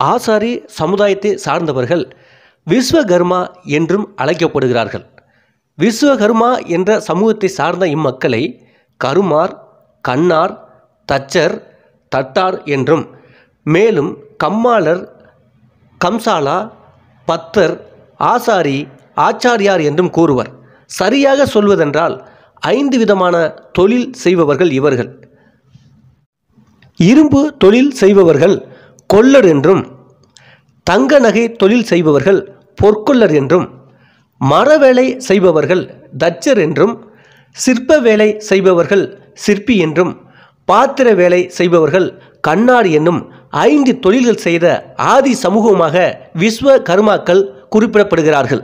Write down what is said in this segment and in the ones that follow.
ஆசாரி சமுதாயத்தை சார்ந்தவர்கள் விஸ்வகர்மா என்றும் அழைக்கப்படுகிறார்கள் விஸ்வகர்மா என்ற சமூகத்தை சார்ந்த இம்மக்களை கருமார் கண்ணார் தச்சர் தட்டார் என்றும் மேலும் கம்மாளர் கம்சாலா பத்தர் ஆசாரி ஆச்சாரியார் என்றும் கூறுவர் சரியாக சொல்வதென்றால் ஐந்து விதமான தொழில் செய்பவர்கள் இவர்கள் இரும்பு தொழில் செய்பவர்கள் கொல்லர் என்றும் தங்க நகை தொழில் செய்பவர்கள் பொற்கொல்லர் என்றும் மரவேலை செய்பவர்கள் தச்சர் என்றும் சிற்ப வேலை செய்பவர்கள் சிற்பி என்றும் பாத்திர வேலை செய்பவர்கள் கண்ணாடி என்னும் ஐந்து தொழில்கள் செய்த ஆதி சமூகமாக விஸ்வ கர்மாக்கள் குறிப்பிடப்படுகிறார்கள்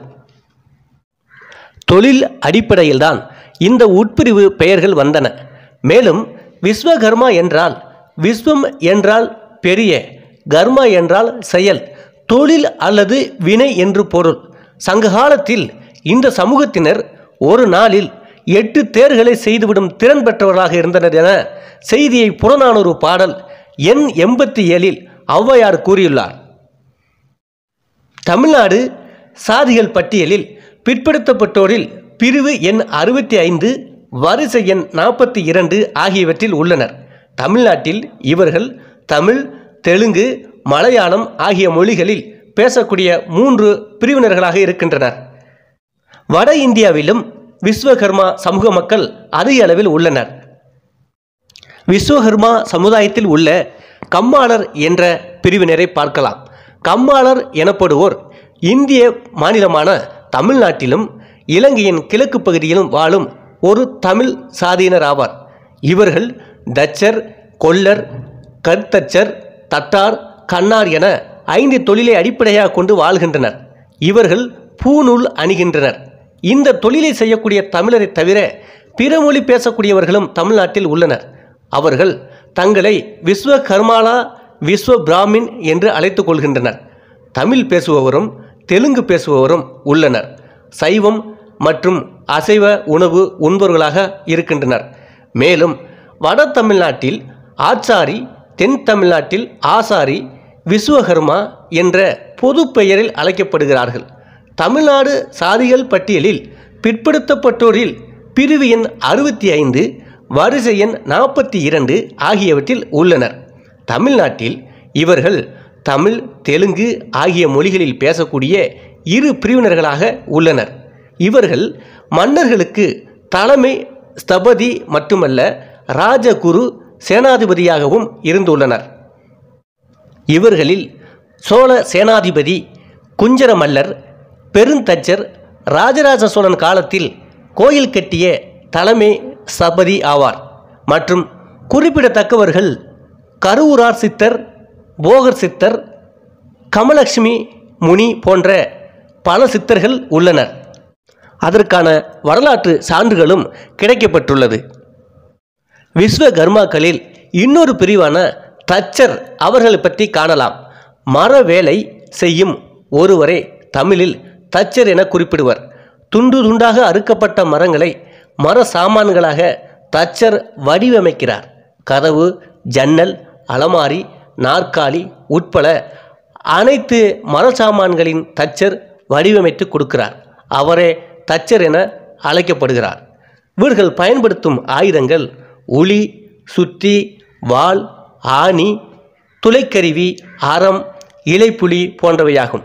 தொழில் அடிப்படையில்தான் இந்த உட்பிரிவு பெயர்கள் வந்தன மேலும் விஸ்வகர்மா என்றால் விஸ்வம் என்றால் பெரிய கர்மா என்றால் செயல் தொழில் அல்லது வினை என்று பொருள் சங்ககாலத்தில் இந்த சமூகத்தினர் ஒரு நாளில் எட்டு தேர்களை செய்துவிடும் திறன் பெற்றவர்களாக இருந்தனர் என செய்தியை புறநானூறு பாடல் எண் எண்பத்தி ஏழில் ஔவையார் கூறியுள்ளார் தமிழ்நாடு சாதிகள் பட்டியலில் பிற்படுத்தப்பட்டோரில் பிரிவு எண் அறுபத்தி ஐந்து வரிசை எண் நாற்பத்தி இரண்டு ஆகியவற்றில் உள்ளனர் தமிழ்நாட்டில் இவர்கள் தமிழ் தெலுங்கு மலையாளம் ஆகிய மொழிகளில் பேசக்கூடிய மூன்று பிரிவினர்களாக இருக்கின்றனர் வட இந்தியாவிலும் விஸ்வகர்மா சமூக மக்கள் அதிக அளவில் உள்ளனர் விஸ்வகர்மா சமுதாயத்தில் உள்ள கம்மாளர் என்ற பிரிவினரை பார்க்கலாம் கம்மாளர் எனப்படுவோர் இந்திய மாநிலமான தமிழ்நாட்டிலும் இலங்கையின் கிழக்கு பகுதியிலும் வாழும் ஒரு தமிழ் சாதியினர் ஆவார் இவர்கள் தச்சர் கொல்லர் கற்தச்சர் தட்டார் கண்ணார் என ஐந்து தொழிலை அடிப்படையாக கொண்டு வாழ்கின்றனர் இவர்கள் பூநூல் அணிகின்றனர் இந்த தொழிலை செய்யக்கூடிய தமிழரை தவிர பிற மொழி பேசக்கூடியவர்களும் தமிழ்நாட்டில் உள்ளனர் அவர்கள் தங்களை விஸ்வ கர்மாலா விஸ்வ பிராமின் என்று அழைத்துக் கொள்கின்றனர் தமிழ் பேசுபவரும் தெலுங்கு பேசுபவரும் உள்ளனர் சைவம் மற்றும் அசைவ உணவு உண்பவர்களாக இருக்கின்றனர் மேலும் வட தமிழ்நாட்டில் ஆச்சாரி தென் தமிழ்நாட்டில் ஆசாரி விஸ்வகர்மா என்ற பொது பெயரில் அழைக்கப்படுகிறார்கள் தமிழ்நாடு சாதிகள் பட்டியலில் பிற்படுத்தப்பட்டோரில் பிரிவு எண் அறுபத்தி ஐந்து வரிசை எண் நாற்பத்தி இரண்டு ஆகியவற்றில் உள்ளனர் தமிழ்நாட்டில் இவர்கள் தமிழ் தெலுங்கு ஆகிய மொழிகளில் பேசக்கூடிய இரு பிரிவினர்களாக உள்ளனர் இவர்கள் மன்னர்களுக்கு தலைமை ஸ்தபதி மட்டுமல்ல ராஜகுரு சேனாதிபதியாகவும் இருந்துள்ளனர் இவர்களில் சோழ சேனாதிபதி குஞ்சர மல்லர் பெருந்தச்சர் ராஜராஜ சோழன் காலத்தில் கோயில் கட்டிய தலைமை சபதி ஆவார் மற்றும் குறிப்பிடத்தக்கவர்கள் கருவூரார் சித்தர் போகர் சித்தர் கமலட்சுமி முனி போன்ற பல சித்தர்கள் உள்ளனர் அதற்கான வரலாற்று சான்றுகளும் கிடைக்கப்பட்டுள்ளது விஸ்வகர்மாக்களில் இன்னொரு பிரிவான தச்சர் அவர்களை பற்றி காணலாம் மர வேலை செய்யும் ஒருவரை தமிழில் தச்சர் என குறிப்பிடுவர் துண்டு துண்டாக அறுக்கப்பட்ட மரங்களை மர சாமான்களாக தச்சர் வடிவமைக்கிறார் கதவு ஜன்னல் அலமாரி நாற்காலி உட்பட அனைத்து மர சாமான்களின் தச்சர் வடிவமைத்து கொடுக்கிறார் அவரே தச்சர் என அழைக்கப்படுகிறார் இவர்கள் பயன்படுத்தும் ஆயுதங்கள் உளி சுத்தி வாள் ஆணி துளைக்கருவி அறம் இலைப்புலி போன்றவையாகும்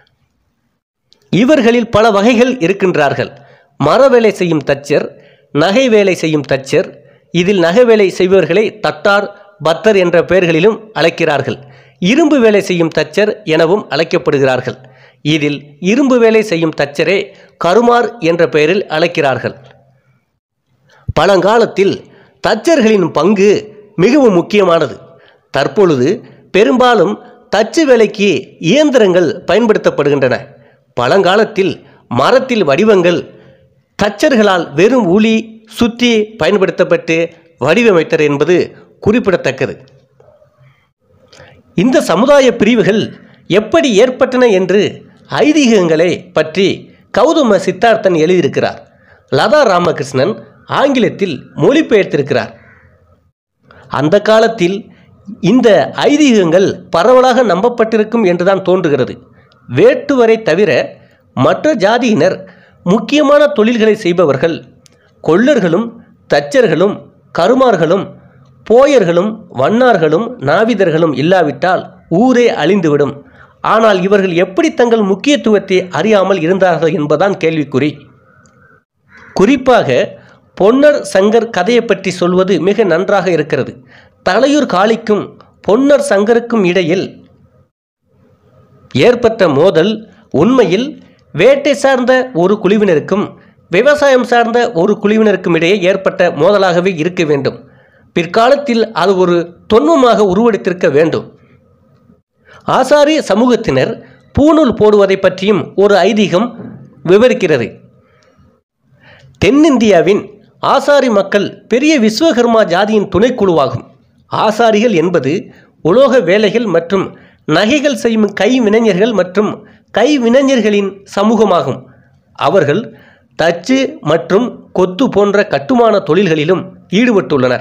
இவர்களில் பல வகைகள் இருக்கின்றார்கள் மர வேலை செய்யும் தச்சர் நகை வேலை செய்யும் தச்சர் இதில் நகை வேலை செய்பவர்களை தட்டார் பத்தர் என்ற பெயர்களிலும் அழைக்கிறார்கள் இரும்பு வேலை செய்யும் தச்சர் எனவும் அழைக்கப்படுகிறார்கள் இதில் இரும்பு வேலை செய்யும் தச்சரே கருமார் என்ற பெயரில் அழைக்கிறார்கள் பழங்காலத்தில் தச்சர்களின் பங்கு மிகவும் முக்கியமானது தற்பொழுது பெரும்பாலும் தச்சு வேலைக்கு இயந்திரங்கள் பயன்படுத்தப்படுகின்றன பழங்காலத்தில் மரத்தில் வடிவங்கள் தச்சர்களால் வெறும் உளி சுத்தி பயன்படுத்தப்பட்டு வடிவமைத்தர் என்பது குறிப்பிடத்தக்கது இந்த சமுதாய பிரிவுகள் எப்படி ஏற்பட்டன என்று ஐதீகங்களை பற்றி கௌதம சித்தார்த்தன் எழுதியிருக்கிறார் லதா ராமகிருஷ்ணன் ஆங்கிலத்தில் மொழிபெயர்த்திருக்கிறார் அந்த காலத்தில் இந்த ஐதீகங்கள் பரவலாக நம்பப்பட்டிருக்கும் என்றுதான் தோன்றுகிறது வேட்டுவரை தவிர மற்ற ஜாதியினர் முக்கியமான தொழில்களை செய்பவர்கள் கொள்ளர்களும் தச்சர்களும் கருமார்களும் போயர்களும் வண்ணார்களும் நாவிதர்களும் இல்லாவிட்டால் ஊரே அழிந்துவிடும் ஆனால் இவர்கள் எப்படி தங்கள் முக்கியத்துவத்தை அறியாமல் இருந்தார்கள் என்பதான் கேள்விக்குறி குறிப்பாக பொன்னர் சங்கர் கதையை பற்றி சொல்வது மிக நன்றாக இருக்கிறது தலையூர் காளிக்கும் பொன்னர் சங்கருக்கும் இடையில் ஏற்பட்ட மோதல் உண்மையில் வேட்டை சார்ந்த ஒரு குழுவினருக்கும் விவசாயம் சார்ந்த ஒரு குழுவினருக்கும் இடையே ஏற்பட்ட மோதலாகவே இருக்க வேண்டும் பிற்காலத்தில் அது ஒரு தொன்மமாக உருவெடுத்திருக்க வேண்டும் ஆசாரி சமூகத்தினர் பூணூல் போடுவதை பற்றியும் ஒரு ஐதீகம் விவரிக்கிறது தென்னிந்தியாவின் ஆசாரி மக்கள் பெரிய விஸ்வகர்மா ஜாதியின் துணைக்குழுவாகும் ஆசாரிகள் என்பது உலோக வேலைகள் மற்றும் நகைகள் செய்யும் கைவினைஞர்கள் மற்றும் கைவினைஞர்களின் சமூகமாகும் அவர்கள் தச்சு மற்றும் கொத்து போன்ற கட்டுமான தொழில்களிலும் ஈடுபட்டுள்ளனர்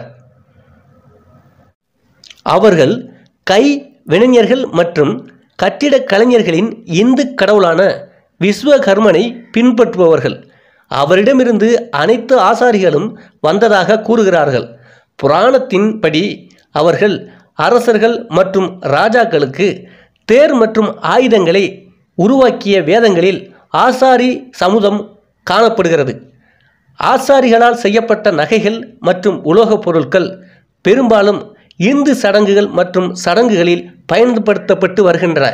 அவர்கள் கை வினைஞர்கள் மற்றும் கட்டிடக் கலைஞர்களின் இந்து கடவுளான விஸ்வகர்மனை பின்பற்றுபவர்கள் அவரிடமிருந்து அனைத்து ஆசாரிகளும் வந்ததாக கூறுகிறார்கள் புராணத்தின்படி அவர்கள் அரசர்கள் மற்றும் ராஜாக்களுக்கு தேர் மற்றும் ஆயுதங்களை உருவாக்கிய வேதங்களில் ஆசாரி சமுதம் காணப்படுகிறது ஆசாரிகளால் செய்யப்பட்ட நகைகள் மற்றும் உலோகப் பொருட்கள் பெரும்பாலும் இந்து சடங்குகள் மற்றும் சடங்குகளில் பயன்படுத்தப்பட்டு வருகின்றன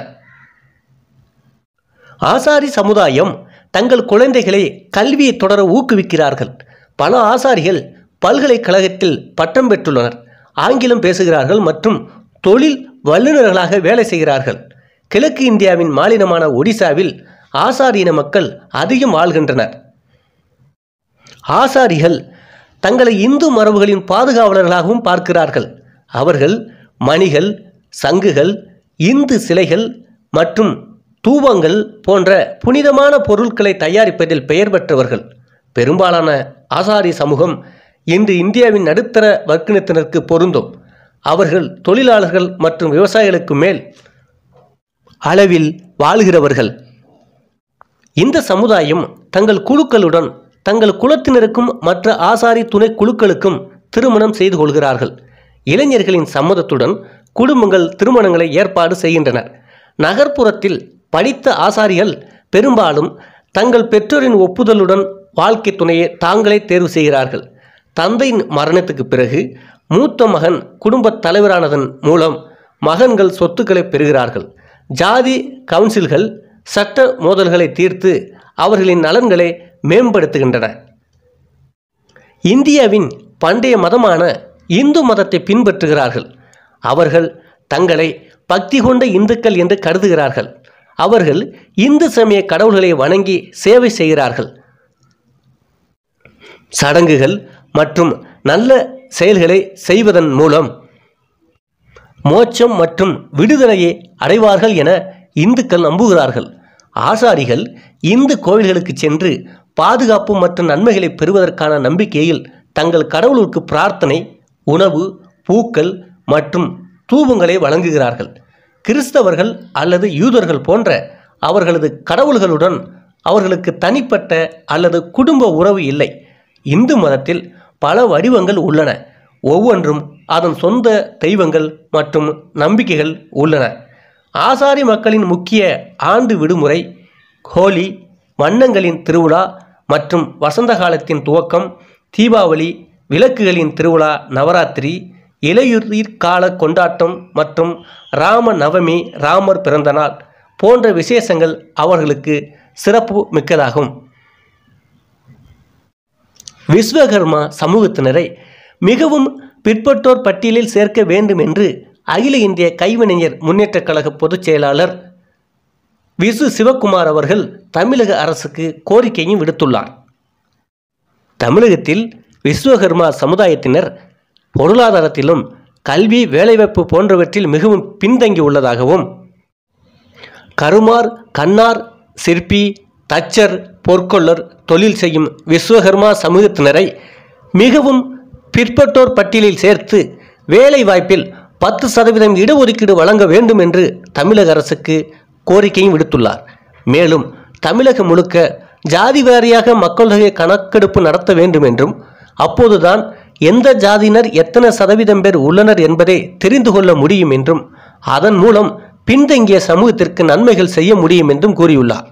ஆசாரி சமுதாயம் தங்கள் குழந்தைகளை கல்வியை தொடர ஊக்குவிக்கிறார்கள் பல ஆசாரிகள் பல்கலைக்கழகத்தில் பட்டம் பெற்றுள்ளனர் ஆங்கிலம் பேசுகிறார்கள் மற்றும் தொழில் வல்லுநர்களாக வேலை செய்கிறார்கள் கிழக்கு இந்தியாவின் மாநிலமான ஒடிசாவில் ஆசாரியன மக்கள் அதிகம் வாழ்கின்றனர் ஆசாரிகள் தங்களை இந்து மரபுகளின் பாதுகாவலர்களாகவும் பார்க்கிறார்கள் அவர்கள் மணிகள் சங்குகள் இந்து சிலைகள் மற்றும் தூபங்கள் போன்ற புனிதமான பொருட்களை தயாரிப்பதில் பெயர் பெற்றவர்கள் பெரும்பாலான ஆசாரி சமூகம் இன்று இந்தியாவின் நடுத்தர வர்க்கினத்தினருக்கு பொருந்தும் அவர்கள் தொழிலாளர்கள் மற்றும் விவசாயிகளுக்கு மேல் அளவில் வாழ்கிறவர்கள் இந்த சமுதாயம் தங்கள் குழுக்களுடன் தங்கள் குலத்தினருக்கும் மற்ற ஆசாரி துணை குழுக்களுக்கும் திருமணம் செய்து கொள்கிறார்கள் இளைஞர்களின் சம்மதத்துடன் குடும்பங்கள் திருமணங்களை ஏற்பாடு செய்கின்றனர் நகர்ப்புறத்தில் படித்த ஆசாரிகள் பெரும்பாலும் தங்கள் பெற்றோரின் ஒப்புதலுடன் வாழ்க்கை துணையை தாங்களே தேர்வு செய்கிறார்கள் தந்தையின் மரணத்துக்கு பிறகு மூத்த மகன் குடும்பத் தலைவரானதன் மூலம் மகன்கள் சொத்துக்களை பெறுகிறார்கள் ஜாதி கவுன்சில்கள் சட்ட மோதல்களை தீர்த்து அவர்களின் நலன்களை மேம்படுத்துகின்றன இந்தியாவின் பண்டைய மதமான இந்து மதத்தை பின்பற்றுகிறார்கள் அவர்கள் தங்களை பக்தி கொண்ட இந்துக்கள் என்று கருதுகிறார்கள் அவர்கள் இந்து சமய கடவுள்களை வணங்கி சேவை செய்கிறார்கள் சடங்குகள் மற்றும் நல்ல செயல்களை செய்வதன் மூலம் மோட்சம் மற்றும் விடுதலையை அடைவார்கள் என இந்துக்கள் நம்புகிறார்கள் ஆசாரிகள் இந்து கோவில்களுக்கு சென்று பாதுகாப்பு மற்றும் நன்மைகளை பெறுவதற்கான நம்பிக்கையில் தங்கள் கடவுளுக்கு பிரார்த்தனை உணவு பூக்கள் மற்றும் தூபங்களை வழங்குகிறார்கள் கிறிஸ்தவர்கள் அல்லது யூதர்கள் போன்ற அவர்களது கடவுள்களுடன் அவர்களுக்கு தனிப்பட்ட அல்லது குடும்ப உறவு இல்லை இந்து மதத்தில் பல வடிவங்கள் உள்ளன ஒவ்வொன்றும் அதன் சொந்த தெய்வங்கள் மற்றும் நம்பிக்கைகள் உள்ளன ஆசாரி மக்களின் முக்கிய ஆண்டு விடுமுறை ஹோலி வண்ணங்களின் திருவிழா மற்றும் வசந்த காலத்தின் துவக்கம் தீபாவளி விளக்குகளின் திருவிழா நவராத்திரி இலையுதிர் கால கொண்டாட்டம் மற்றும் ராம நவமி ராமர் பிறந்தநாள் போன்ற விசேஷங்கள் அவர்களுக்கு சிறப்பு மிக்கதாகும் விஸ்வகர்மா சமூகத்தினரை மிகவும் பிற்பட்டோர் பட்டியலில் சேர்க்க வேண்டும் என்று அகில இந்திய கைவினைஞர் முன்னேற்றக் கழக பொதுச் செயலாளர் விசு சிவக்குமார் அவர்கள் தமிழக அரசுக்கு கோரிக்கையும் விடுத்துள்ளார் தமிழகத்தில் விஸ்வகர்மா சமுதாயத்தினர் பொருளாதாரத்திலும் கல்வி வேலைவாய்ப்பு போன்றவற்றில் மிகவும் பின்தங்கி உள்ளதாகவும் கருமார் கண்ணார் சிற்பி தச்சர் பொற்கொள்ளர் தொழில் செய்யும் விஸ்வகர்மா சமூகத்தினரை மிகவும் பிற்பட்டோர் பட்டியலில் சேர்த்து வேலை வாய்ப்பில் பத்து சதவீதம் இடஒதுக்கீடு வழங்க வேண்டும் என்று தமிழக அரசுக்கு கோரிக்கையும் விடுத்துள்ளார் மேலும் தமிழகம் முழுக்க ஜாதி வாரியாக மக்கள் தொகை கணக்கெடுப்பு நடத்த வேண்டும் என்றும் அப்போதுதான் எந்த ஜாதியினர் எத்தனை சதவீதம் பேர் உள்ளனர் என்பதை தெரிந்து கொள்ள முடியும் என்றும் அதன் மூலம் பின்தங்கிய சமூகத்திற்கு நன்மைகள் செய்ய முடியும் என்றும் கூறியுள்ளார்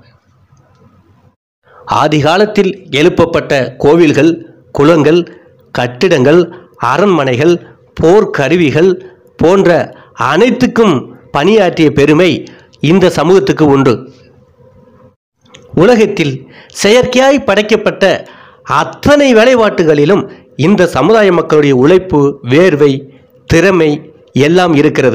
ஆதி காலத்தில் எழுப்பப்பட்ட கோவில்கள் குளங்கள் கட்டிடங்கள் அரண்மனைகள் போர்க்கருவிகள் போன்ற அனைத்துக்கும் பணியாற்றிய பெருமை இந்த சமூகத்துக்கு உண்டு உலகத்தில் செயற்கையாய் படைக்கப்பட்ட அத்தனை வேலைப்பாட்டுகளிலும் இந்த சமுதாய மக்களுடைய உழைப்பு வேர்வை திறமை எல்லாம் இருக்கிறது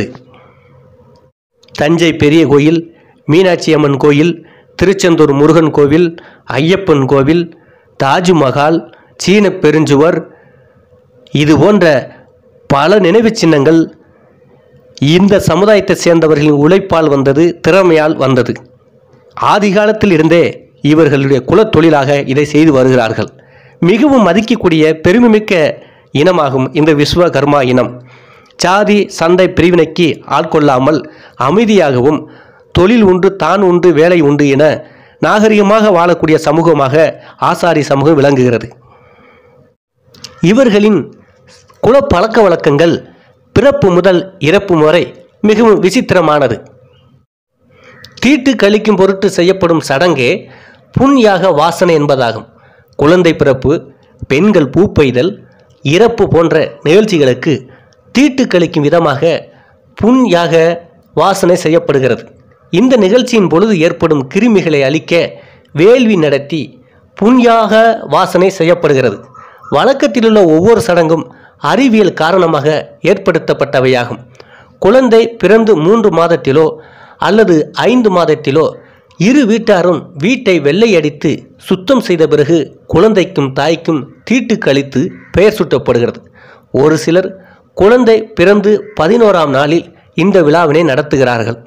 தஞ்சை பெரிய கோயில் மீனாட்சி அம்மன் கோயில் திருச்செந்தூர் முருகன் கோவில் ஐயப்பன் கோவில் தாஜ்மஹால் சீன பெருஞ்சுவர் இது போன்ற பல நினைவுச் சின்னங்கள் இந்த சமுதாயத்தை சேர்ந்தவர்களின் உழைப்பால் வந்தது திறமையால் வந்தது ஆதி காலத்தில் இருந்தே இவர்களுடைய குலத் தொழிலாக இதை செய்து வருகிறார்கள் மிகவும் மதிக்கக்கூடிய பெருமைமிக்க இனமாகும் இந்த விஸ்வகர்மா இனம் சாதி சந்தை பிரிவினைக்கு ஆட்கொள்ளாமல் அமைதியாகவும் தொழில் உண்டு தான் உண்டு வேலை உண்டு என நாகரிகமாக வாழக்கூடிய சமூகமாக ஆசாரி சமூகம் விளங்குகிறது இவர்களின் குல பழக்க வழக்கங்கள் பிறப்பு முதல் இறப்பு வரை மிகவும் விசித்திரமானது தீட்டு கழிக்கும் பொருட்டு செய்யப்படும் சடங்கே புண்யாக வாசனை என்பதாகும் குழந்தை பிறப்பு பெண்கள் பூப்பெய்தல் இறப்பு போன்ற நிகழ்ச்சிகளுக்கு தீட்டு கழிக்கும் விதமாக புண்யாக வாசனை செய்யப்படுகிறது இந்த நிகழ்ச்சியின் பொழுது ஏற்படும் கிருமிகளை அழிக்க வேள்வி நடத்தி புண்யாக வாசனை செய்யப்படுகிறது வழக்கத்திலுள்ள ஒவ்வொரு சடங்கும் அறிவியல் காரணமாக ஏற்படுத்தப்பட்டவையாகும் குழந்தை பிறந்து மூன்று மாதத்திலோ அல்லது ஐந்து மாதத்திலோ இரு வீட்டாரும் வீட்டை வெள்ளையடித்து சுத்தம் செய்த பிறகு குழந்தைக்கும் தாய்க்கும் தீட்டு கழித்து பெயர் சூட்டப்படுகிறது ஒரு சிலர் குழந்தை பிறந்து பதினோராம் நாளில் இந்த விழாவினை நடத்துகிறார்கள்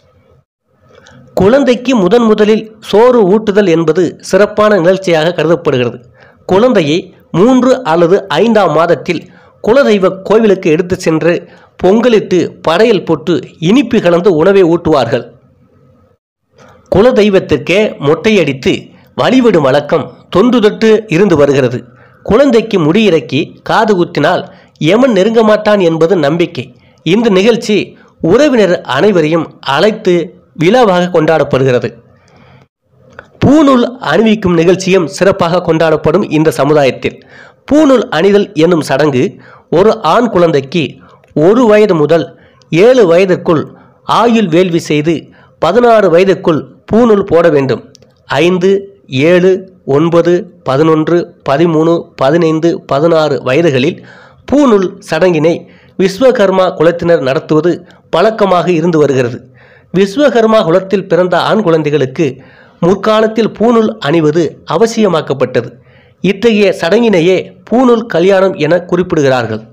குழந்தைக்கு முதன் முதலில் சோறு ஊட்டுதல் என்பது சிறப்பான நிகழ்ச்சியாக கருதப்படுகிறது குழந்தையை மூன்று அல்லது ஐந்தாம் மாதத்தில் குலதெய்வ கோவிலுக்கு எடுத்து சென்று பொங்கலிட்டு படையல் போட்டு இனிப்பு கலந்து உணவை ஊட்டுவார்கள் குலதெய்வத்திற்கே மொட்டையடித்து வழிவிடும் வழக்கம் தொன்று தொட்டு இருந்து வருகிறது குழந்தைக்கு முடியிறக்கி காது குத்தினால் எமன் நெருங்க மாட்டான் என்பது நம்பிக்கை இந்த நிகழ்ச்சி உறவினர் அனைவரையும் அழைத்து விழாவாக கொண்டாடப்படுகிறது பூநூல் அணிவிக்கும் நிகழ்ச்சியும் சிறப்பாக கொண்டாடப்படும் இந்த சமுதாயத்தில் பூநூல் அணிதல் என்னும் சடங்கு ஒரு ஆண் குழந்தைக்கு ஒரு வயது முதல் ஏழு வயதிற்குள் ஆயுள் வேள்வி செய்து பதினாறு வயதுக்குள் பூநூல் போட வேண்டும் ஐந்து ஏழு ஒன்பது பதினொன்று பதிமூணு பதினைந்து பதினாறு வயதுகளில் பூநூல் சடங்கினை விஸ்வகர்மா குலத்தினர் நடத்துவது பழக்கமாக இருந்து வருகிறது விஸ்வகர்மா குலத்தில் பிறந்த ஆண் குழந்தைகளுக்கு முற்காலத்தில் பூநூல் அணிவது அவசியமாக்கப்பட்டது இத்தகைய சடங்கினையே பூநூல் கல்யாணம் என குறிப்பிடுகிறார்கள்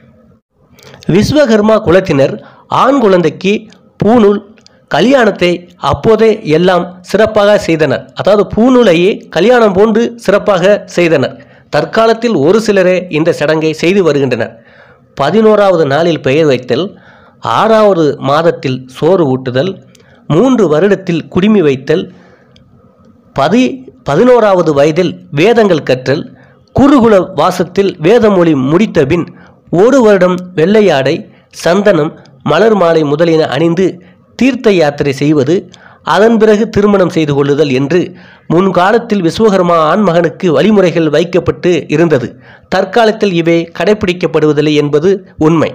விஸ்வகர்மா குலத்தினர் ஆண் குழந்தைக்கு பூநூல் கல்யாணத்தை அப்போதே எல்லாம் சிறப்பாக செய்தனர் அதாவது பூநூலையே கல்யாணம் போன்று சிறப்பாக செய்தனர் தற்காலத்தில் ஒரு சிலரே இந்த சடங்கை செய்து வருகின்றனர் பதினோராவது நாளில் பெயர் வைத்தல் ஆறாவது மாதத்தில் சோறு ஊட்டுதல் மூன்று வருடத்தில் குடிமி வைத்தல் பதி பதினோராவது வயதில் வேதங்கள் கற்றல் குருகுல வாசத்தில் வேதமொழி முடித்த பின் ஒரு வருடம் வெள்ளையாடை சந்தனம் மலர் மாலை முதலியன அணிந்து தீர்த்த யாத்திரை செய்வது அதன் பிறகு திருமணம் செய்து கொள்ளுதல் என்று முன்காலத்தில் விஸ்வகர்மா ஆண்மகனுக்கு வழிமுறைகள் வைக்கப்பட்டு இருந்தது தற்காலத்தில் இவை கடைபிடிக்கப்படுவதில்லை என்பது உண்மை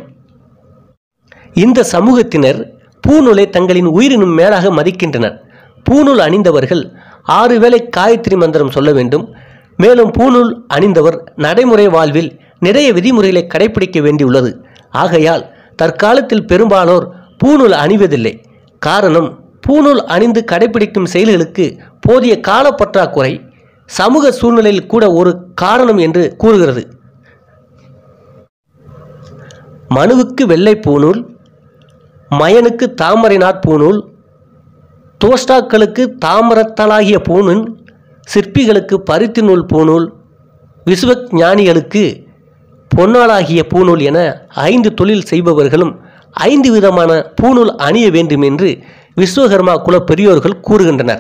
இந்த சமூகத்தினர் பூநூலை தங்களின் உயிரினும் மேலாக மதிக்கின்றனர் பூநூல் அணிந்தவர்கள் ஆறு வேளை காயத்ரி மந்திரம் சொல்ல வேண்டும் மேலும் பூநூல் அணிந்தவர் நடைமுறை வாழ்வில் நிறைய விதிமுறைகளை கடைபிடிக்க வேண்டியுள்ளது ஆகையால் தற்காலத்தில் பெரும்பாலோர் பூநூல் அணிவதில்லை காரணம் பூநூல் அணிந்து கடைபிடிக்கும் செயல்களுக்கு போதிய காலப்பற்றாக்குறை சமூக சூழ்நிலையில் கூட ஒரு காரணம் என்று கூறுகிறது மனுவுக்கு வெள்ளை பூநூல் மயனுக்கு தாமரை நாட்பூநூல் தோஸ்டாக்களுக்கு தாமரத்தாலாகிய பூணூல் சிற்பிகளுக்கு பருத்தி நூல் பூநூல் விசுவ ஞானிகளுக்கு பொன்னாளாகிய பூநூல் என ஐந்து தொழில் செய்பவர்களும் ஐந்து விதமான பூணூல் அணிய வேண்டும் என்று விஸ்வகர்மா குல பெரியோர்கள் கூறுகின்றனர்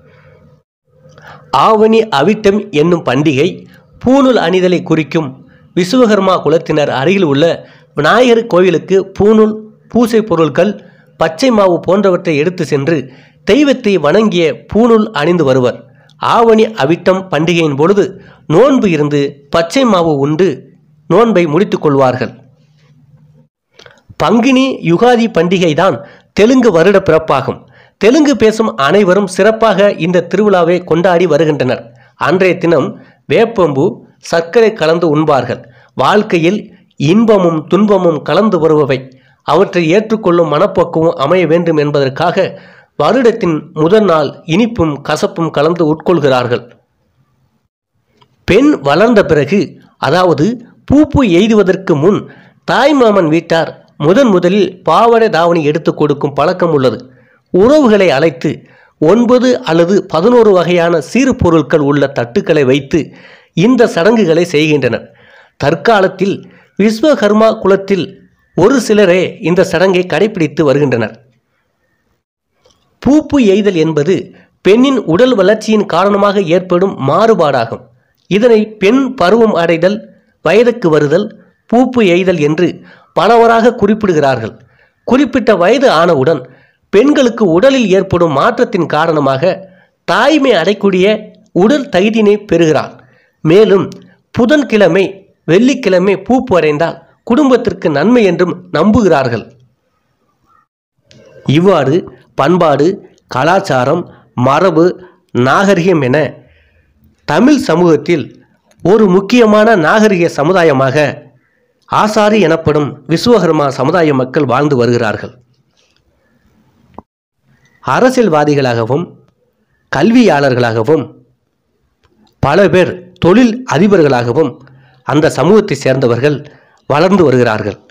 ஆவணி அவிட்டம் என்னும் பண்டிகை பூணூல் அணிதலை குறிக்கும் விஸ்வகர்மா குலத்தினர் அருகில் உள்ள விநாயகர் கோவிலுக்கு பூணூல் பூசை பொருட்கள் பச்சை மாவு போன்றவற்றை எடுத்து சென்று தெய்வத்தை வணங்கிய பூணூல் அணிந்து வருவர் ஆவணி அவிட்டம் பண்டிகையின் பொழுது நோன்பு இருந்து பச்சை மாவு உண்டு நோன்பை முடித்துக் கொள்வார்கள் பங்கினி யுகாதி பண்டிகை தான் தெலுங்கு வருட பிறப்பாகும் தெலுங்கு பேசும் அனைவரும் சிறப்பாக இந்த திருவிழாவை கொண்டாடி வருகின்றனர் அன்றைய தினம் வேப்பம்பு சர்க்கரை கலந்து உண்பார்கள் வாழ்க்கையில் இன்பமும் துன்பமும் கலந்து வருபவை அவற்றை ஏற்றுக்கொள்ளும் மனப்பக்குவம் அமைய வேண்டும் என்பதற்காக வருடத்தின் முதல் நாள் இனிப்பும் கசப்பும் கலந்து உட்கொள்கிறார்கள் பெண் வளர்ந்த பிறகு அதாவது பூப்பு எய்துவதற்கு முன் தாய்மாமன் வீட்டார் முதன் முதலில் பாவாடை தாவணி எடுத்து கொடுக்கும் பழக்கம் உள்ளது உறவுகளை அழைத்து ஒன்பது அல்லது பதினோரு வகையான சீறு பொருட்கள் உள்ள தட்டுக்களை வைத்து இந்த சடங்குகளை செய்கின்றனர் தற்காலத்தில் விஸ்வகர்மா குலத்தில் ஒரு சிலரே இந்த சடங்கை கடைபிடித்து வருகின்றனர் பூப்பு எய்தல் என்பது பெண்ணின் உடல் வளர்ச்சியின் காரணமாக ஏற்படும் மாறுபாடாகும் இதனை பெண் பருவம் அடைதல் வயதுக்கு வருதல் பூப்பு எய்தல் என்று பலவராக குறிப்பிடுகிறார்கள் குறிப்பிட்ட வயது ஆனவுடன் பெண்களுக்கு உடலில் ஏற்படும் மாற்றத்தின் காரணமாக தாய்மை அடைக்கூடிய உடல் தகுதியினை பெறுகிறாள் மேலும் புதன்கிழமை வெள்ளிக்கிழமை பூப்பு அடைந்தால் குடும்பத்திற்கு நன்மை என்றும் நம்புகிறார்கள் இவ்வாறு பண்பாடு கலாச்சாரம் மரபு நாகரிகம் என தமிழ் சமூகத்தில் ஒரு முக்கியமான நாகரிக சமுதாயமாக ஆசாரி எனப்படும் விஸ்வகர்மா சமுதாய மக்கள் வாழ்ந்து வருகிறார்கள் அரசியல்வாதிகளாகவும் கல்வியாளர்களாகவும் பல பேர் தொழில் அதிபர்களாகவும் அந்த சமூகத்தை சேர்ந்தவர்கள் வளர்ந்து வருகிறார்கள்